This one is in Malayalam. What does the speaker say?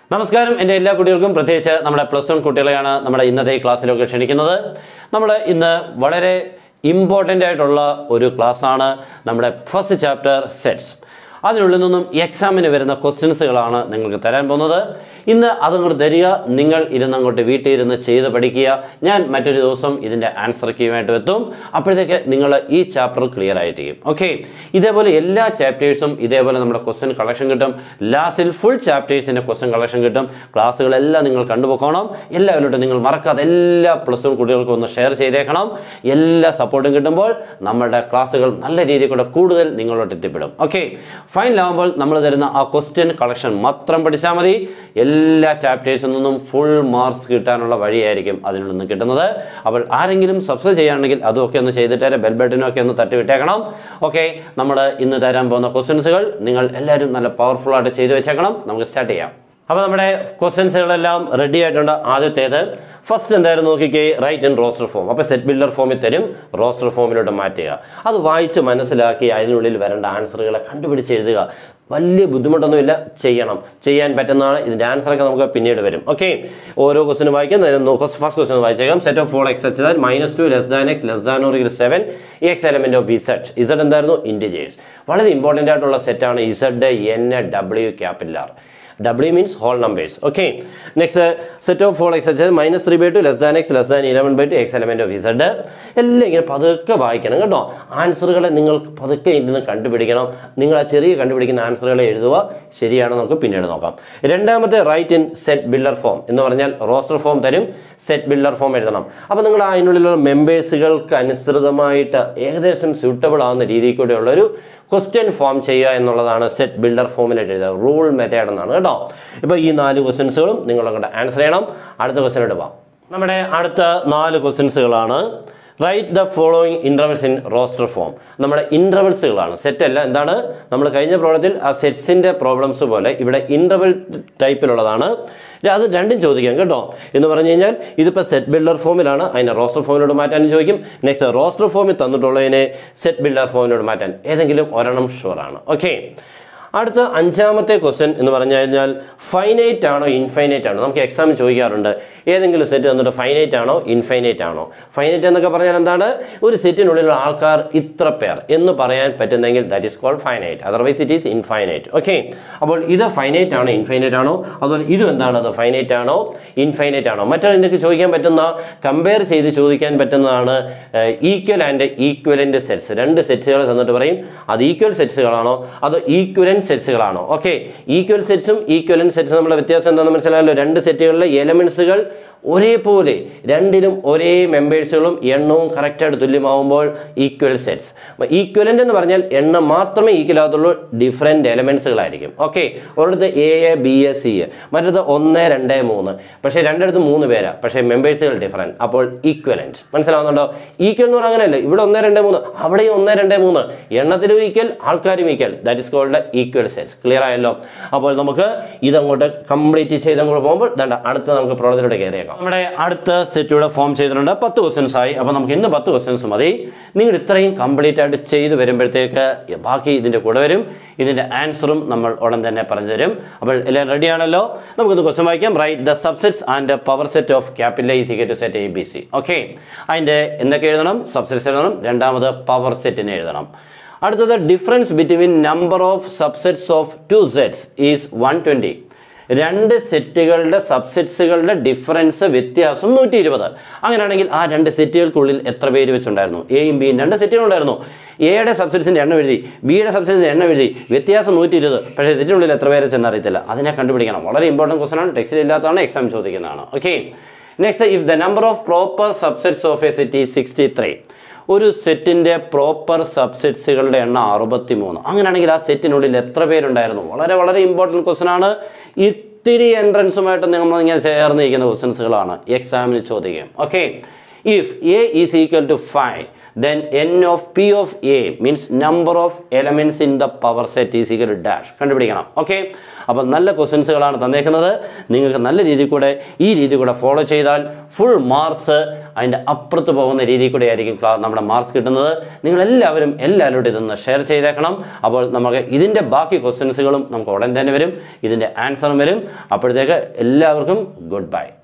നമസ്കാരം എൻ്റെ എല്ലാ കുട്ടികൾക്കും പ്രത്യേകിച്ച് നമ്മുടെ പ്ലസ് വൺ കുട്ടികളെയാണ് നമ്മുടെ ഇന്നത്തെ ഈ ക്ലാസ്സിലൊക്കെ ക്ഷണിക്കുന്നത് നമ്മൾ ഇന്ന് വളരെ ഇമ്പോർട്ടൻ്റ് ആയിട്ടുള്ള ഒരു ക്ലാസ്സാണ് നമ്മുടെ ഫസ്റ്റ് ചാപ്റ്റർ സെറ്റ്സ് അതിനുള്ളിൽ നിന്നും എക്സാമിന് വരുന്ന ക്വസ്റ്റ്യൻസുകളാണ് നിങ്ങൾക്ക് തരാൻ പോകുന്നത് ഇന്ന് അതങ്ങോട്ട് തരിക നിങ്ങൾ ഇരുന്ന് അങ്ങോട്ട് വീട്ടിൽ ഇരുന്ന് ചെയ്ത് പഠിക്കുക ഞാൻ മറ്റൊരു ദിവസം ഇതിൻ്റെ ആൻസർ കീയുമായിട്ട് എത്തും അപ്പോഴത്തേക്ക് നിങ്ങൾ ഈ ചാപ്റ്റർ ക്ലിയർ ആയിട്ടിരിക്കും ഓക്കെ ഇതേപോലെ എല്ലാ ചാപ്റ്റേഴ്സും ഇതേപോലെ നമ്മുടെ ക്വസ്റ്റ്യൻ കളക്ഷൻ കിട്ടും ലാസ്റ്റിൽ ഫുൾ ചാപ്റ്റേഴ്സിൻ്റെ ക്വസ്റ്റ്യൻ കളക്ഷൻ കിട്ടും ക്ലാസ്സുകളെല്ലാം നിങ്ങൾ കണ്ടുപോക്കണം എല്ലാവരോടും നിങ്ങൾ മറക്കാതെ എല്ലാ പ്ലസ് വൺ കുട്ടികൾക്കും ഒന്ന് ഷെയർ ചെയ്തേക്കണം എല്ലാ സപ്പോർട്ടും കിട്ടുമ്പോൾ നമ്മുടെ ക്ലാസ്സുകൾ നല്ല രീതിയിൽ കൂടെ കൂടുതൽ നിങ്ങളോട്ട് എത്തിപ്പെടും ഓക്കെ ഫൈനലാകുമ്പോൾ നമ്മൾ തരുന്ന ആ ക്വസ്റ്റ്യൻ കളക്ഷൻ മാത്രം പഠിച്ചാൽ മതി എല്ലാ ചാപ്റ്റേഴ്സിൽ നിന്നും ഫുൾ മാർക്സ് കിട്ടാനുള്ള വഴിയായിരിക്കും അതിൽ നിന്ന് കിട്ടുന്നത് അപ്പോൾ ആരെങ്കിലും സബ്സ്ക്രൈബ് ചെയ്യുകയാണെങ്കിൽ അതുമൊക്കെ ഒന്ന് ചെയ്തിട്ട് ബെൽ ബട്ടനൊക്കെ ഒന്ന് തട്ടിവിട്ടേക്കണം ഓക്കെ നമ്മൾ ഇന്ന് തരാൻ പോകുന്ന ക്വസ്റ്റ്യൻസുകൾ നിങ്ങൾ എല്ലാവരും നല്ല പവർഫുൾ ആയിട്ട് ചെയ്തു വെച്ചേക്കണം നമുക്ക് സ്റ്റാർട്ട് ചെയ്യാം അപ്പോൾ നമ്മുടെ ക്വസ്റ്റ്യൻസുകളെല്ലാം റെഡി ആയിട്ടുണ്ട് ആദ്യത്തേത് ഫസ്റ്റ് എന്തായാലും നോക്കിക്കേ റൈറ്റ് ഇൻ റോസ്റ്റർ ഫോം അപ്പോൾ സെറ്റ് ബിൽഡർ ഫോമിൽ തരും റോസ്റ്റർ ഫോമിലോട്ട് മാറ്റുക അത് വായിച്ച് മനസ്സിലാക്കി അതിനുള്ളിൽ വരേണ്ട ആൻസറുകളെ കണ്ടുപിടിച്ച് എഴുതുക വലിയ ബുദ്ധിമുട്ടൊന്നുമില്ല ചെയ്യണം ചെയ്യാൻ പറ്റുന്നതാണ് ഇതിൻ്റെ ആൻസറൊക്കെ നമുക്ക് പിന്നീട് വരും ഓക്കെ ഓരോ ക്വസ്റ്റിനും വായിക്കാം ഫസ്റ്റ് ക്വസ്റ്റൻ വായിച്ചേക്കാം set of all x H minus two less than x less than or seven x element of Z Z എന്തായിരുന്നു ഇൻഡിജേഴ്സ് വളരെ ഇമ്പോർട്ടൻ്റ് ആയിട്ടുള്ള സെറ്റാണ് Z N W capital W means whole numbers. Okay. Next, uh, set of four x such as minus 3 by 2 less than x less than 11 by 2 x element of z. എല്ലാം ഇങ്ങനെ പതുക്കെ വായിക്കണം കേട്ടോ ആൻസറുകളെ നിങ്ങൾ പതുക്കെ ഇരുന്ന് കണ്ടുപിടിക്കണം നിങ്ങൾ ആ ചെറിയ കണ്ടുപിടിക്കുന്ന ആൻസറുകളെ എഴുതുക ശരിയാണോ നമുക്ക് പിന്നീട് നോക്കാം രണ്ടാമത്തെ right in set builder form എന്ന് പറഞ്ഞാൽ റോസ്റ്റർ ഫോം തരും സെറ്റ് ബിൽഡർ ഫോം എഴുതണം അപ്പോൾ നിങ്ങൾ അതിനുള്ളിലുള്ള മെമ്പേഴ്സുകൾക്ക് അനുസൃതമായിട്ട് ഏകദേശം സ്യൂട്ടബിൾ ആവുന്ന രീതിയിൽ കൂടെയുള്ള ഒരു ക്വസ്റ്റ്യൻ ഫോം ചെയ്യുക എന്നുള്ളതാണ് സെറ്റ് ബിൽഡർ ഫോമിലായിട്ട് എഴുതുക റൂൾ മെത്തേഡ് എന്നാണ് കേട്ടോ ഇപ്പോൾ ഈ നാല് ക്വസ്റ്റ്യൻസുകളും നിങ്ങൾ അങ്ങോട്ട് ആൻസർ ചെയ്യണം അടുത്ത ക്വസ്റ്റ്യനോട് പോവാം നമ്മുടെ അടുത്ത നാല് ക്വസ്റ്റ്യൻസുകളാണ് right the following intervals in roster form നമ്മുടെ ഇൻ്റർവൽസുകളാണ് സെറ്റ് അല്ല എന്താണ് നമ്മൾ കഴിഞ്ഞ പ്രോബ്ലത്തിൽ ആ സെറ്റ്സിൻ്റെ പ്രോബ്ലംസ് പോലെ ഇവിടെ ഇൻ്റർവൽ ടൈപ്പിലുള്ളതാണ് അത് രണ്ടും ചോദിക്കാം കേട്ടോ എന്ന് പറഞ്ഞു കഴിഞ്ഞാൽ ഇതിപ്പോൾ സെറ്റ് ബിൽഡർ ഫോമിലാണ് അതിനെ റോസ്റ്റർ ഫോമിലോട്ട് മാറ്റാനും ചോദിക്കും നെക്സ്റ്റ് റോസ്റ്റർ ഫോമിൽ തന്നിട്ടുള്ളതിനെ സെറ്റ് ബിൽഡർ ഫോമിലോട്ട് മാറ്റാൻ ഏതെങ്കിലും ഒരെണ്ണം ഷുവറാണ് ഓക്കെ അടുത്ത അഞ്ചാമത്തെ ക്വസ്റ്റ്യൻ എന്ന് പറഞ്ഞു കഴിഞ്ഞാൽ ഫൈനൈറ്റ് ആണോ ഇൻഫൈനൈറ്റ് ആണോ നമുക്ക് എക്സാമിന് ചോദിക്കാറുണ്ട് ഏതെങ്കിലും സെറ്റ് തന്നിട്ട് ഫൈനൈറ്റ് ആണോ ഇൻഫൈനൈറ്റ് ആണോ ഫൈനൈറ്റ് എന്നൊക്കെ പറഞ്ഞാൽ എന്താണ് ഒരു സെറ്റിനുള്ളിലുള്ള ആൾക്കാർ ഇത്ര പേർ എന്ന് പറയാൻ പറ്റുന്നെങ്കിൽ that is called finite otherwise it is infinite okay അപ്പോൾ ഇത് ഫൈനൈറ്റ് ആണോ ഇൻഫൈനൈറ്റ് ആണോ അതുപോലെ ഇതും എന്താണ് അത് ഫൈനൈറ്റ് ആണോ ഇൻഫൈനൈറ്റ് ആണോ മറ്റൊരു എനിക്ക് ചോദിക്കാൻ പറ്റുന്ന കമ്പയർ ചെയ്ത് ചോദിക്കാൻ പറ്റുന്നതാണ് ഈക്വൽ ആൻഡ് ഈക്വലൻ്റ് സെറ്റ്സ് രണ്ട് സെറ്റ്സുകൾ തന്നിട്ട് പറയും അത് ഈക്വൽ സെറ്റ്സുകളാണോ അതോ ഈക്വലൻ സെറ്റ്സുകളാണോ ഓക്കെ ഈക്വൽ സെറ്റ്സും ഈക്വലൻ സെറ്റ്സും നമ്മുടെ വ്യത്യാസം എന്താണെന്ന് മനസ്സിലായല്ലോ രണ്ട് സെറ്റുകളിലെ എലമെൻസുകൾ ഒരേപോലെ രണ്ടിനും ഒരേ മെമ്പേഴ്സുകളും എണ്ണവും കറക്റ്റായിട്ട് തുല്യമാവുമ്പോൾ ഈക്വൽ സെറ്റ്സ് ഈക്വലൻ്റ് എന്ന് പറഞ്ഞാൽ എണ്ണം മാത്രമേ ഈക്വൽ ആകത്തുള്ളൂ ഡിഫറെൻറ്റ് എലമെൻസുകളായിരിക്കും ഓക്കെ ഒരിടത്ത് A A B A C A മറ്റത് ഒന്ന് രണ്ട് മൂന്ന് പക്ഷേ രണ്ടിടത്ത് മൂന്ന് പേരാ പക്ഷേ മെമ്പേഴ്സുകൾ ഡിഫറെൻറ്റ് അപ്പോൾ ഈക്വലൻറ്റ് മനസ്സിലാവുന്നുണ്ടോ ഈക്വൽ എന്ന് പറഞ്ഞാൽ അങ്ങനെയല്ല ഇവിടെ ഒന്ന് രണ്ട് മൂന്ന് അവിടെയും ഒന്ന് രണ്ട് മൂന്ന് എണ്ണത്തിലും ഈക്വൽ ആൾക്കാരും equal that is called equal sets clear ആയല്ലോ അപ്പോൾ നമുക്ക് ഇതങ്ങോട്ട് കംപ്ലീറ്റ് ചെയ്തങ്ങോട്ട് പോകുമ്പോൾ ദണ്ട അടുത്ത നമുക്ക് പ്രോജക്റ്റിലൂടെ കയറിയേക്കാം നമ്മുടെ അടുത്ത സെറ്റ് ഇവിടെ ഫോം ചെയ്തിട്ടുണ്ട് പത്ത് ക്വസ്റ്റ്യൻസ് ആയി അപ്പോൾ നമുക്ക് ഇന്ന് പത്ത് ക്വസ്റ്റ്യൻസ് മതി നിങ്ങൾ ഇത്രയും കംപ്ലീറ്റ് ആയിട്ട് ചെയ്ത് വരുമ്പോഴത്തേക്ക് ബാക്കി ഇതിൻ്റെ കൂടെ വരും ഇതിൻ്റെ ആൻസറും നമ്മൾ ഉടൻ തന്നെ പറഞ്ഞു തരും അപ്പോൾ എല്ലാം റെഡി ആണല്ലോ നമുക്കൊന്ന് ക്വസ്റ്റ്യൻ വായിക്കാം right the subsets and power set of capital is equal to set A B C okay അതിൻ്റെ എന്തൊക്കെ എഴുതണം സബ്സെറ്റ്സ് എഴുതണം രണ്ടാമത് പവർ സെറ്റിനെ എഴുതണം അടുത്തത് difference between number of subsets of two sets is one twenty രണ്ട് സെറ്റുകളുടെ സബ്സെറ്റ്സുകളുടെ ഡിഫറൻസ് വ്യത്യാസം നൂറ്റി ഇരുപത് അങ്ങനെയാണെങ്കിൽ ആ രണ്ട് സെറ്റുകൾക്കുള്ളിൽ എത്ര പേര് വെച്ചുണ്ടായിരുന്നു എയും ബിയും രണ്ട് സെറ്റുകളുണ്ടായിരുന്നു എയുടെ സബ്സെറ്റ്സിൻ്റെ എണ്ണം എഴുതി ബിയുടെ സബ്സെറ്റ്സിൻ്റെ എണ്ണം എഴുതി വ്യത്യാസം നൂറ്റി ഇരുപത് പക്ഷേ സെറ്റിനുള്ളിൽ എത്ര പേര് ചെന്നറിയത്തില്ല അതിനെ കണ്ടുപിടിക്കണം വളരെ ഇമ്പോർട്ടൻറ്റ് ക്വസ്റ്റൻ ആണ് ടെക്സ്റ്റിൽ ഇല്ലാത്തതാണ് എക്സാം ചോദിക്കുന്നതാണ് okay next if the number of proper subsets of a set is sixty three ഒരു സെറ്റിൻ്റെ പ്രോപ്പർ സബ്സെറ്റ്സുകളുടെ എണ്ണം അറുപത്തി മൂന്ന് അങ്ങനെയാണെങ്കിൽ ആ സെറ്റിനുള്ളിൽ എത്ര പേരുണ്ടായിരുന്നു വളരെ വളരെ ഇമ്പോർട്ടൻറ്റ് ക്വസ്റ്റൻ ആണ് ഇത്തിരി എൻട്രൻസുമായിട്ട് നമ്മൾ ഇങ്ങനെ ചേർന്നിരിക്കുന്ന ക്വസ്റ്റൻസുകളാണ് എക്സാമിന് ചോദിക്കും okay if A is equal to five then N of P of A means number of elements in the power set is equal dash കണ്ടുപിടിക്കണം ഓക്കെ അപ്പോൾ നല്ല ക്വസ്റ്റ്യൻസുകളാണ് തന്നേക്കുന്നത് നിങ്ങൾക്ക് നല്ല രീതിയിൽ കൂടെ ഈ രീതി കൂടെ ഫോളോ ചെയ്താൽ ഫുൾ മാർക്സ് അതിൻ്റെ അപ്പുറത്ത് പോകുന്ന രീതിയിൽ കൂടെ ആയിരിക്കും ക്ലാ നമ്മുടെ മാർക്സ് കിട്ടുന്നത് നിങ്ങളെല്ലാവരും എല്ലാവരോടും ഇതൊന്ന് ഷെയർ ചെയ്തേക്കണം അപ്പോൾ നമുക്ക് ഇതിൻ്റെ ബാക്കി ക്വസ്റ്റ്യൻസുകളും നമുക്ക് ഉടൻ തന്നെ വരും ഇതിൻ്റെ ആൻസറും വരും അപ്പോഴത്തേക്ക് എല്ലാവർക്കും ഗുഡ് ബൈ